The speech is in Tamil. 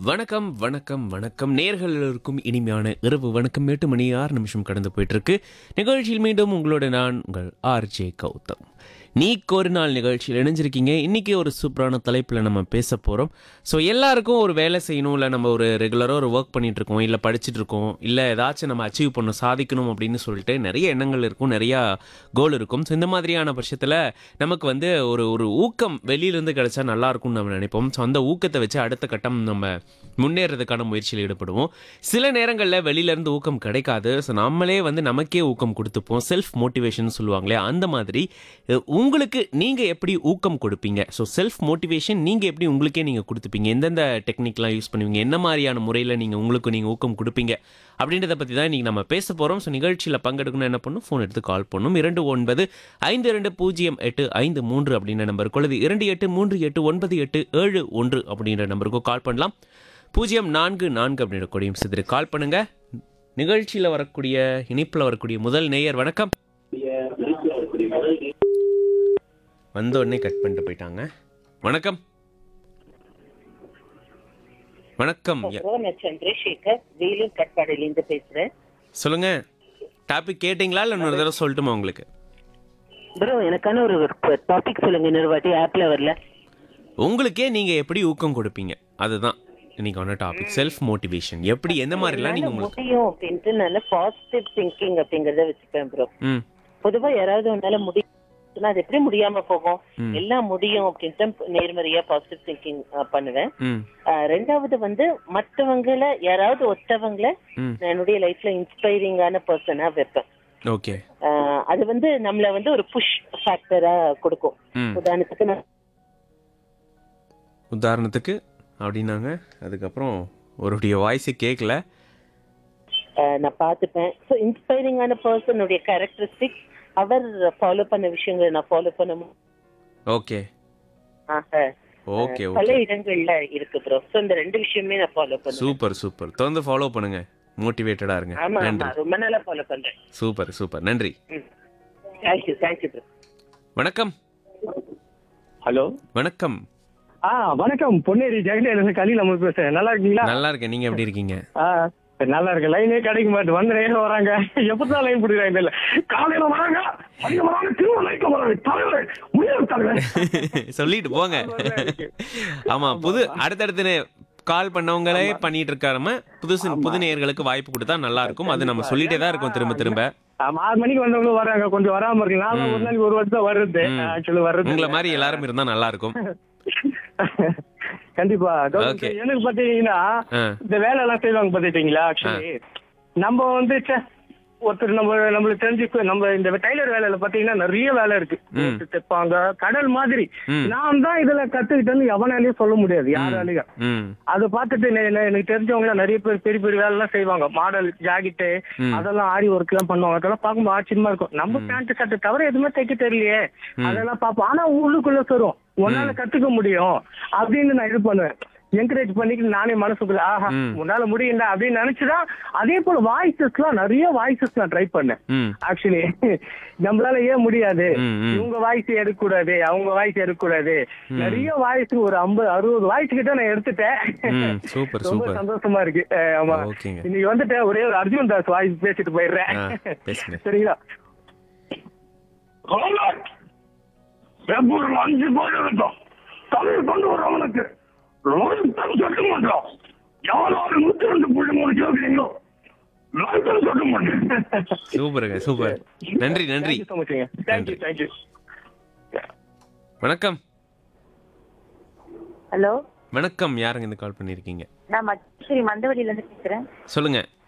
வணக்கம் வணக்கம் வணக்கம் நேர்கள் எல்லோருக்கும் இனிமையான இரவு வணக்கம் எட்டு மணி ஆறு நிமிஷம் கடந்து போயிட்டு இருக்கு நிகழ்ச்சியில் மீண்டும் உங்களோட நான் உங்கள் ஆர்ஜே கௌதம் நீக்கு ஒரு நாள் நிகழ்ச்சியில் இணைஞ்சிருக்கீங்க இன்னைக்கு ஒரு சூப்பரான தலைப்பில் நம்ம பேச போகிறோம் ஸோ எல்லாருக்கும் ஒரு வேலை செய்யணும் இல்லை நம்ம ஒரு ரெகுலராக ஒரு ஒர்க் பண்ணிட்டு இருக்கோம் இல்லை படிச்சுட்டு இருக்கோம் இல்லை ஏதாச்சும் நம்ம அச்சீவ் பண்ணணும் சாதிக்கணும் அப்படின்னு சொல்லிட்டு நிறைய எண்ணங்கள் இருக்கும் நிறையா கோல் இருக்கும் ஸோ இந்த மாதிரியான பட்சத்தில் நமக்கு வந்து ஒரு ஒரு ஊக்கம் வெளியிலேருந்து கிடைச்சா நல்லா இருக்கும்னு நம்ம நினைப்போம் ஸோ அந்த ஊக்கத்தை வச்சு அடுத்த கட்டம் நம்ம முன்னேறதுக்கான முயற்சியில் ஈடுபடுவோம் சில நேரங்களில் வெளியிலேருந்து ஊக்கம் கிடைக்காது ஸோ நம்மளே வந்து நமக்கே ஊக்கம் கொடுத்துப்போம் செல்ஃப் மோட்டிவேஷன் சொல்லுவாங்களே அந்த மாதிரி அஹ், உங்களுக்கு நீங்கள் எப்படி ஊக்கம் கொடுப்பீங்க ஸோ செல்ஃப் மோட்டிவேஷன் நீங்கள் எப்படி உங்களுக்கே நீங்கள் கொடுத்துப்பீங்க எந்தெந்த டெக்னிக்லாம் யூஸ் பண்ணுவீங்க என்ன மாதிரியான முறையில் நீங்கள் உங்களுக்கு நீங்கள் ஊக்கம் கொடுப்பீங்க அப்படின்றத பற்றி தான் இன்றைக்கி நம்ம பேச போகிறோம் ஸோ நிகழ்ச்சியில் பங்கெடுக்கணும் என்ன பண்ணும் ஃபோன் எடுத்து கால் பண்ணும் இரண்டு ஒன்பது ஐந்து இரண்டு பூஜ்ஜியம் எட்டு ஐந்து மூன்று அப்படின்ற நம்பருக்கு அல்லது இரண்டு எட்டு மூன்று எட்டு ஒன்பது எட்டு ஏழு ஒன்று அப்படின்ற நம்பருக்கு கால் பண்ணலாம் பூஜ்ஜியம் நான்கு நான்கு அப்படின்ற கொடியும் சிதறி கால் பண்ணுங்க நிகழ்ச்சியில் வரக்கூடிய இனிப்பில் வரக்கூடிய முதல் நேயர் வணக்கம் வந்த உடனே கட் பண்ணிட்டு போயிட்டாங்க வணக்கம் வணக்கம் ய- ப்ரோ நான் சந்திரசேகர் வேலூர் கட்பாடியிலேருந்து பேசுறேன் சொல்லுங்க டாபிக் கேட்டிங்களா இல்லை இன்னொரு தடவை சொல்லட்டுமா உங்களுக்கு ப்ரோ எனக்கான ஒரு டாபிக் சொல்லுங்க இன்னொரு வாட்டி ஆப்ல வரல உங்களுக்கே நீங்க எப்படி ஊக்கம் கொடுப்பீங்க அதுதான் இன்னைக்கான டாபிக் செல்ஃப் மோட்டிவேஷன் எப்படி எந்த மாதிரிலாம் நீங்க என்னால உங்களுக்கு முடியும் அப்படின்ட்டு நல்ல பாசிட்டிவ் திங்கிங் அப்படிங்கறத வச்சுப்பேன் ப்ரோ ம் பொதுவா யாராவது உன்னால முடியும் அது எப்படி முடியாம போகும் ம். எல்லாம் முடியும் அப்படின்ட்டு நேர்மறையா பாசிட்டிவ் திங்கிங் பண்ணுவேன் ம் அஹ், ரெண்டாவது வந்து மற்றவங்கள யாராவது ஒருத்தவங்கள ம் நான் என்னுடைய லைஃப்ல இன்ஸ்பைரிங்கான பர்சனா வைப்பேன் ஓகே அஹ், அது வந்து நம்மள வந்து ஒரு புஷ் ஃபேக்டரா கொடுக்கும் ம் உதாரணத்துக்கு நான் உதாரணத்துக்கு அப்படின்னாங்க அதுக்கப்புறம் ஒருடைய வாய்ஸே கேட்கல அஹ் நான் பார்த்துப்பேன் ஸோ இன்ஸ்பைரிங்கான பர்சனுடைய கேரக்டரிஸ்டிக் அவர் ஃபாலோ பண்ண விஷயங்களை நான் ஃபாலோ பண்ண மு- ஓகே ஆக ஓகே பல ஓகே இடங்கள்ல இருக்கு ப்ரோ ஸோ இந்த ரெண்டு விஷயமே நான் ஃபாலோ பண்ணுவேன் சூப்பர் சூப்பர் தொடர்ந்து ஃபாலோ பண்ணுங்க மோட்டிவேட்டடா இருங்க ஆமா ஆமா நன்றி ரொம்ப நாளா ஃபாலோ பண்றேன் சூப்பர் சூப்பர் நன்றி தேங்க்யூ தேங்க்யூ ப்ரோ வணக்கம் ஹலோ வணக்கம் ஆ வணக்கம் பொன்னேரி ஜெகதேசன் கலி நம்ம பேசுறேன் நல்லா இருக்கீங்களா நல்லா இருக்கேன் நீங்க எப்படி இருக்கீங்க ஆ சரி, நல்லா இருக்கு லைனே கிடைக்க மாட்டேன் வந்து நேரம் வராங்க எப்பதான் லைன் பிடிக்கிறாங்க தெரியல காலையில வராங்க அதிகம் வராங்க திரும்ப லைட்ல வராங்க தலைவர் முடியாது தலைவர் சொல்லிட்டு போங்க ஆமா புது அடுத்தடுத்து நே- கால் பண்ணவங்களே பண்ணிட்டு இருக்காம புதுசு புது நேயர்களுக்கு வாய்ப்பு கொடுத்தா நல்லா இருக்கும் அது நம்ம சொல்லிட்டே தான் இருக்கோம் திரும்ப திரும்ப ஆமா ஆறு மணிக்கு வந்தவங்களும் வராங்க கொஞ்சம் வராம இருக்கு நான் ஒரு நாளைக்கு ஒரு வருஷம் வருது ம். ஆக்சுவலி வருது உங்களை மாதிரி எல்லாரும் இருந்தா நல்லா இருக்கும் கண்டிப்பா Okay. எனக்கு பாத்தீங்கன்னா ஆ, இந்த வேலை எல்லாம் செய்வாங்க பாத்துட்டீங்களா ஆக்சுவலி நம்ம வந்து ச்சே, ஒருத்தர் நம்ம நம்மளுக்கு தெரிஞ்சு நம்ம இந்த டைலர் வேலையில பாத்தீங்கன்னா நிறைய வேலை இருக்கு ம். தைப்பாங்க கடல் மாதிரி ம். நான் தான் இதுல கத்துக்கிட்டேன்னு எவனாலையும் சொல்ல முடியாது யாராலையும் ம் அதை பார்த்துட்டு நெ- நெ- எனக்கு தெரிஞ்சவங்க எல்லாம் நிறைய பேர் பெரிய பெரிய வேலை எல்லாம் செய்வாங்க மாடல் ஜாக்கெட்டு ம். அதெல்லாம் ஆரி ஒர்க் எல்லாம் பண்ணுவாங்க அதெல்லாம் பார்க்கும்போது ஆச்சரியமா இருக்கும் நம்ம பேண்ட் சட்டை தவிர எதுவுமே தைக்க தெரியலையே அதெல்லாம் பார்ப்போம் ஆனா உள்ளுக்குள்ள சொல்லும் உன்னால கத்துக்க முடியும் அப்படின்னு நான் இது பண்ணுவேன் என்கரேஜ் பண்ணிட்டு நானே மனசுக்குள்ள ஆஹா ம். உன்னால முடியும்டா அப்படின்னு நினைச்சுதான் அதே போல வாய்ஸஸ் எல்லாம் நிறைய வாய்ஸஸ் நான் ட்ரை பண்ணேன் ம் ஆக்சுவலி நம்மளால ஏன் முடியாது ம், ம். இவங்க வாய்ஸ் எடுக்க கூடாது அவங்க வாய்ஸ் எடுக்க கூடாது நிறைய வாய்ஸ் ஒரு ஐம்பது அறுபது வாய்ஸ் கிட்ட நான் எடுத்துட்டேன் ம் சூப்பர் ரொம்ப சூப்பர் சந்தோஷமா இருக்கு அஹ் ஆமா ஓகேங்க இன்னைக்கு வந்துட்டு ஒரே ஒரு அர்ஜுன் தாஸ் வாய்ஸ் பேசிட்டு போயிடுறேன் ஆ பேசுங்க சரிங்களா வெப்பூர்ல அஞ்சு பேர் இருக்கோம் தமிழ் கொண்டு வரவனுக்கு லாய்த்தம் சொல்ல மாட்டோம் யாராவது நூத்தி ரெண்டு புள்ளி மூணு கேட்குறீங்களோ லாய்த்தம் சொல்ல மாட்டேன் சூப்பருங்க சூப்பர் நன்றி நன்றி தேங்க்யூ தேங்க்யூ தேங்க்யூ வணக்கம் ஹலோ வணக்கம் யாருங்க இந்த கால் பண்ணிருக்கீங்க நான் மச்சேரி மந்தவடியில இருந்து பேசுறேன் சொல்லுங்க